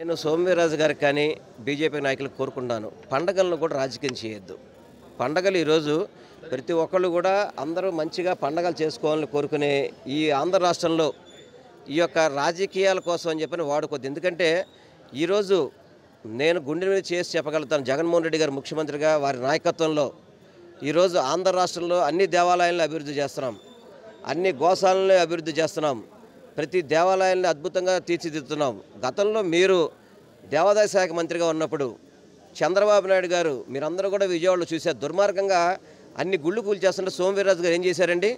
నేను సోమవీరాజు గారికి కానీ బీజేపీ నాయకులకు కోరుకుంటున్నాను పండగలను కూడా రాజకీయం చేయొద్దు పండగలు ఈరోజు ప్రతి ఒక్కళ్ళు కూడా అందరూ మంచిగా పండగలు చేసుకోవాలని కోరుకునే ఈ ఆంధ్ర రాష్ట్రంలో ఈ యొక్క రాజకీయాల కోసం అని చెప్పని వాడుకోద్దు ఎందుకంటే ఈరోజు నేను గుండె మీద చేసి చెప్పగలుగుతాను జగన్మోహన్ రెడ్డి గారు ముఖ్యమంత్రిగా వారి నాయకత్వంలో ఈరోజు ఆంధ్ర రాష్ట్రంలో అన్ని దేవాలయాలను అభివృద్ధి చేస్తున్నాం అన్ని గోశాలను అభివృద్ధి చేస్తున్నాం ప్రతి దేవాలయాన్ని అద్భుతంగా తీర్చిదిద్దుతున్నాం గతంలో మీరు దేవాదాయ శాఖ మంత్రిగా ఉన్నప్పుడు చంద్రబాబు నాయుడు గారు మీరందరూ కూడా విజయవాడలో చూశారు దుర్మార్గంగా అన్ని గుళ్ళు కూల్చేస్తుంటే సోమవీర్రాజు గారు ఏం చేశారండి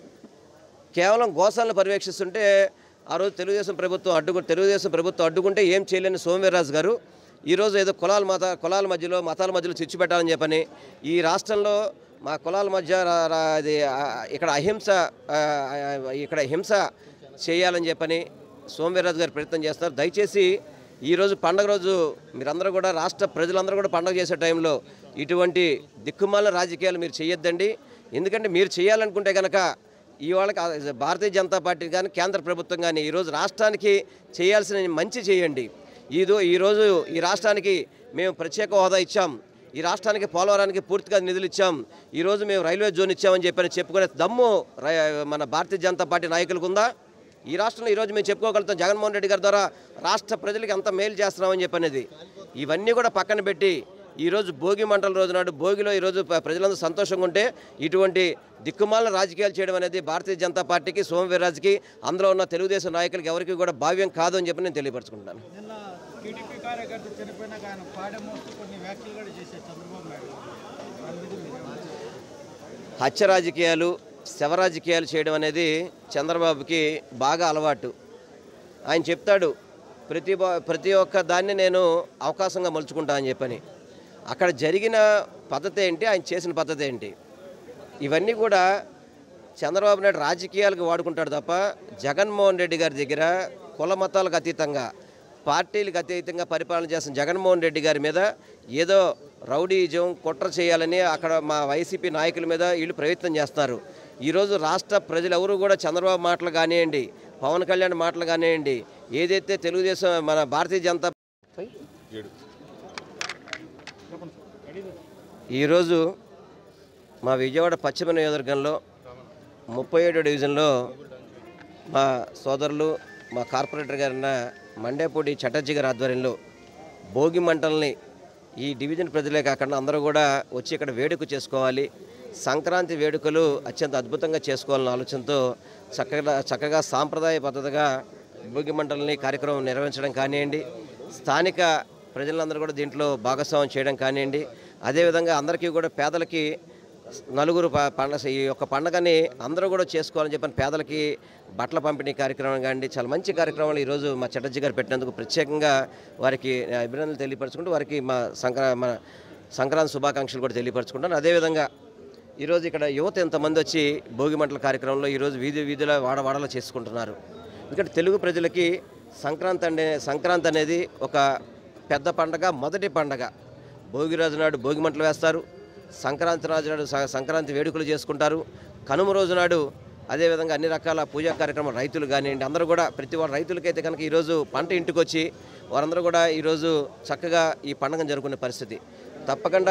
కేవలం గోశాలను పర్యవేక్షిస్తుంటే ఆ రోజు తెలుగుదేశం ప్రభుత్వం అడ్డుకు తెలుగుదేశం ప్రభుత్వం అడ్డుకుంటే ఏం చేయలేని సోమవీర్రాజు గారు ఈరోజు ఏదో కులాల మత కులాల మధ్యలో మతాల మధ్యలో చిచ్చు పెట్టాలని చెప్పని ఈ రాష్ట్రంలో మా కులాల మధ్య రా- రా- అది ఆ, ఇక్కడ అహింస ఆ, ఆ, ఇక్కడ హింస చేయాలని చెప్పని సోమవీర్రాజు గారు ప్రయత్నం చేస్తున్నారు దయచేసి ఈరోజు పండగ రోజు మీరందరూ కూడా రాష్ట్ర ప్రజలందరూ కూడా పండగ చేసే టైంలో ఇటువంటి దిక్కుమాల రాజకీయాలు మీరు చేయొద్దండి ఎందుకంటే మీరు చేయాలనుకుంటే కనుక ఈ వాళ్ళకి ఆ- భారతీయ జనతా పార్టీ కానీ కేంద్ర ప్రభుత్వం కానీ ఈరోజు రాష్ట్రానికి చేయాల్సిన మంచి చేయండి ఈదో ఈరోజు ఈ రాష్ట్రానికి మేము ప్రత్యేక హోదా ఇచ్చాం ఈ రాష్ట్రానికి పోలవరానికి పూర్తిగా నిధులు ఇచ్చాం ఈరోజు మేము రైల్వే జోన్ ఇచ్చామని చెప్పని చెప్పుకునే దమ్ము రై- మన భారతీయ జనతా పార్టీ నాయకులకు ఉందా ఈ రాష్ట్రంలో ఈరోజు మేము చెప్పుకోగలుగుతాం జగన్మోహన్ రెడ్డి గారి ద్వారా రాష్ట్ర ప్రజలకు ఎంత మేలు చేస్తున్నామని చెప్పనేది ఇవన్నీ కూడా పక్కన పెట్టి ఈరోజు భోగి మంటల రోజు నాడు భోగిలో ఈరోజు ప్ర- ప్రజలందరూ సంతోషంగా ఉంటే ఇటువంటి దిక్కుమాల రాజకీయాలు చేయడం అనేది భారతీయ జనతా పార్టీకి సోమవీర్రాజుకి అందులో ఉన్న తెలుగుదేశం నాయకులకి ఎవరికి కూడా భావ్యం కాదు అని చెప్పి నేను తెలియపరచుకుంటాను నిన్న టీడీపీ కార్యకర్త చనిపోయినాక ఆయన పాడె మోస్తూ కొన్ని వ్యాఖ్యలు కూడా చేశారు చంద్రబాబు నాయుడు దాని మీద మీరు హత్య రాజకీయాలు శవ రాజకీయాలు చేయడం అనేది చంద్రబాబుకి బాగా అలవాటు ఆయన చెప్తాడు ప్రతి బా- ప్రతి ఒక్క దాన్ని నేను అవకాశంగా మలుచుకుంటా అని చెప్పని అక్కడ జరిగిన పద్ధతి ఏంటి ఆయన చేసిన పద్ధతి ఏంటి ఇవన్నీ కూడా చంద్రబాబు నాయుడు రాజకీయాలకు వాడుకుంటాడు తప్ప జగన్మోహన్ రెడ్డి గారి దగ్గర కుల మతాలకు అతీతంగా పార్టీలకు అతీతంగా పరిపాలన చేస్తున్న జగన్మోహన్ రెడ్డి గారి మీద ఏదో రౌడీజం కుట్ర చేయాలని అక్కడ మా వైసీపీ నాయకుల మీద వీళ్ళు ప్రయత్నం చేస్తున్నారు ఈరోజు రాష్ట్ర ప్రజలు ఎవరు కూడా చంద్రబాబు మాటలు కానివ్వండి పవన్ కళ్యాణ్ మాటలు కానివ్వండి ఏదైతే తెలుగుదేశం మన భారతీయ జనతా ఈరోజు మా విజయవాడ పశ్చిమ నియోజకవర్గంలో ముప్పై ఏడో డివిజన్లో మా సోదరులు మా కార్పొరేటర్ గారైన మండేపూడి చటర్జీ గారి ఆధ్వర్యంలో భోగి మంటల్ని ఈ డివిజన్ ప్రజలే కాకుండా అందరూ కూడా వచ్చి ఇక్కడ వేడుక చేసుకోవాలి సంక్రాంతి వేడుకలు అత్యంత అద్భుతంగా చేసుకోవాలన్న ఆలోచనతో చక్కగా చక్కగా సాంప్రదాయ పద్ధతిగా భోగి మంటల్ని కార్యక్రమం నిర్వహించడం కానివ్వండి స్థానిక ప్రజలందరూ కూడా దీంట్లో భాగస్వామ్యం చేయడం కానివ్వండి అదేవిధంగా అందరికీ కూడా పేదలకి నలుగురు ప- పండగ ఈ యొక్క పండగని అందరూ కూడా చేసుకోవాలని చెప్పని పేదలకి బట్టల పంపిణీ కార్యక్రమం కానీ చాలా మంచి కార్యక్రమాలు ఈరోజు మా చటర్జీ గారు పెట్టినందుకు ప్రత్యేకంగా వారికి అభినందనలు తెలియపరచుకుంటూ వారికి మా సంక్రా మన సంక్రాంతి శుభాకాంక్షలు కూడా తెలియపరచుకుంటాను అదేవిధంగా ఈరోజు ఇక్కడ యువత ఎంతమంది వచ్చి భోగి మంటల కార్యక్రమంలో ఈరోజు వీధి వీధిలో వాడ వాడలో చేసుకుంటున్నారు ఎందుకంటే తెలుగు ప్రజలకి సంక్రాంతి అనే సంక్రాంతి అనేది ఒక పెద్ద పండగ మొదటి పండగ భోగి రోజు నాడు భోగి మంటలు వేస్తారు సంక్రాంతి రోజు నాడు స- సంక్రాంతి వేడుకలు చేసుకుంటారు కనుమ రోజు నాడు అదేవిధంగా అన్ని రకాల పూజా కార్యక్రమం రైతులు కానివ్వండి అందరూ కూడా ప్రతి వారు రైతులకైతే కనుక ఈరోజు పంట ఇంటికి వచ్చి వారందరూ కూడా ఈరోజు చక్కగా ఈ పండుగను జరుపుకునే పరిస్థితి తప్పకుండా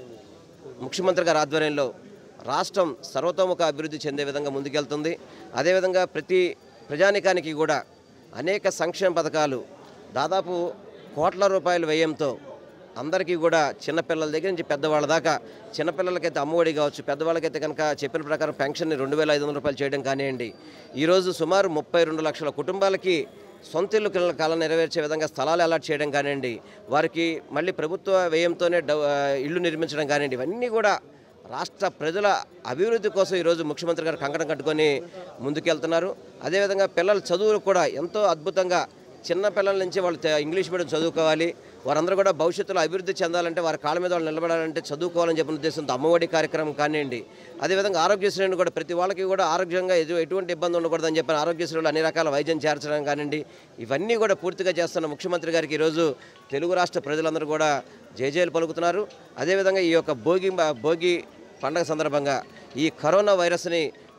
ముఖ్యమంత్రి గారి ఆధ్వర్యంలో రాష్ట్రం సర్వతోముఖ అభివృద్ధి చెందే విధంగా ముందుకెళ్తుంది అదేవిధంగా ప్రతి ప్రజానికానికి కూడా అనేక సంక్షేమ పథకాలు దాదాపు కోట్ల రూపాయల వ్యయంతో అందరికీ కూడా చిన్నపిల్లల దగ్గర నుంచి పెద్దవాళ్ళ దాకా చిన్నపిల్లలకైతే అమ్మఒడి కావచ్చు పెద్దవాళ్ళకైతే కనుక చెప్పిన ప్రకారం పెన్షన్ని రెండు వేల ఐదు వందల రూపాయలు చేయడం కానివ్వండి ఈరోజు సుమారు ముప్పై రెండు లక్షల కుటుంబాలకి సొంత ఇల్లు కల కళ నెరవేర్చే విధంగా స్థలాలు అలాట్ చేయడం కానివ్వండి వారికి మళ్ళీ ప్రభుత్వ వ్యయంతోనే డవ్- ఆ, ఇల్లు నిర్మించడం కానివ్వండి ఇవన్నీ కూడా రాష్ట్ర ప్రజల అభివృద్ధి కోసం ఈరోజు ముఖ్యమంత్రి గారు కంకణం కట్టుకొని ముందుకెళ్తున్నారు అదేవిధంగా పిల్లల చదువులు కూడా ఎంతో అద్భుతంగా చిన్న పిల్లల నుంచి వాళ్ళు తె- ఇంగ్లీష్ మీడియం చదువుకోవాలి వారందరూ కూడా భవిష్యత్తులో అభివృద్ధి చెందాలంటే వారి కాళ్ళ మీద వాళ్ళు నిలబడాలంటే చదువుకోవాలని చెప్పిన ఉద్దేశంతో అమ్మఒడి కార్యక్రమం కానివ్వండి అదేవిధంగా ఆరోగ్యశ్రేణి కూడా ప్రతి వాళ్ళకి కూడా ఆరోగ్యంగా ఎటు ఎటువంటి ఇబ్బంది ఉండకూడదని చెప్పి ఆరోగ్యశ్రీలో అన్ని రకాల వైద్యం చేర్చడం కానివ్వండి ఇవన్నీ కూడా పూర్తిగా చేస్తున్న ముఖ్యమంత్రి గారికి ఈరోజు తెలుగు రాష్ట్ర ప్రజలందరూ కూడా జయజయలు పలుకుతున్నారు అదేవిధంగా ఈ యొక్క భోగి భోగి పండగ సందర్భంగా ఈ కరోనా వైరస్ని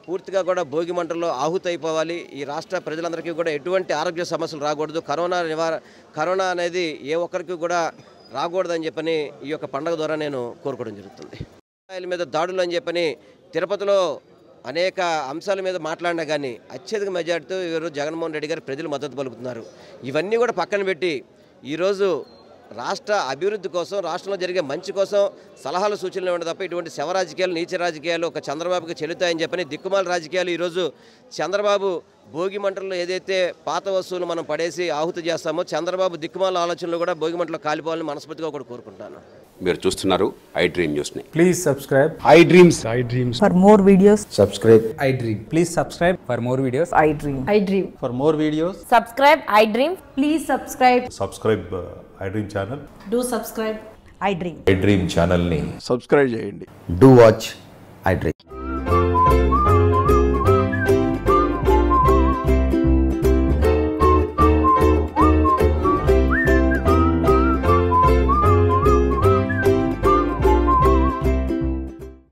పూర్తిగా కూడా భోగి మంటల్లో ఆహుతైపోవాలి ఈ రాష్ట్ర ప్రజలందరికీ కూడా ఎటువంటి ఆరోగ్య సమస్యలు రాకూడదు కరోనా నివార కరోనా అనేది ఏ ఒక్కరికి కూడా రాకూడదని చెప్పని ఈ యొక్క పండుగ ద్వారా నేను కోరుకోవడం జరుగుతుంది ఇస్రాయల్ మీద దాడులు అని చెప్పని తిరుపతిలో అనేక అంశాల మీద మాట్లాడినా కానీ అత్యధిక మెజార్టీతో ఈరోజు జగన్మోహన్ రెడ్డి గారు ప్రజలు మద్దతు పలుకుతున్నారు ఇవన్నీ కూడా పక్కన పెట్టి ఈరోజు రాష్ట్ర అభివృద్ధి కోసం రాష్ట్రంలో జరిగే మంచి కోసం సలహాలు సూచనలు ఇవ్వడం తప్ప ఇటువంటి శవ రాజకీయాలు నీచ రాజకీయాలు ఒక చంద్రబాబుకి చెల్లుతాయని చెప్పని దిక్కుమాల రాజకీయాలు ఈరోజు చంద్రబాబు భోగి మంటల్లో ఏదైతే పాత వస్తువులు మనం పడేసి ఆహుతి చేస్తామో చంద్రబాబు దిక్కుమాల ఆలోచనలు కూడా భోగి మంటలో కాలిపోవాలని మనస్ఫూర్తిగా కూడా కోరుకుంటాను మీరు చూస్తున్నారు ఐ డ్రీమ్ న్యూస్ని Please subscribe. I dreams For more videos, I dream. Please subscribe for more videos. I dream. I dream. For more videos. Subscribe, I dream. Please subscribe. Subscribe I dream channel Do subscribe. I dream. I dream ఛానల్ని subscribe చేయండి do watch I Dream.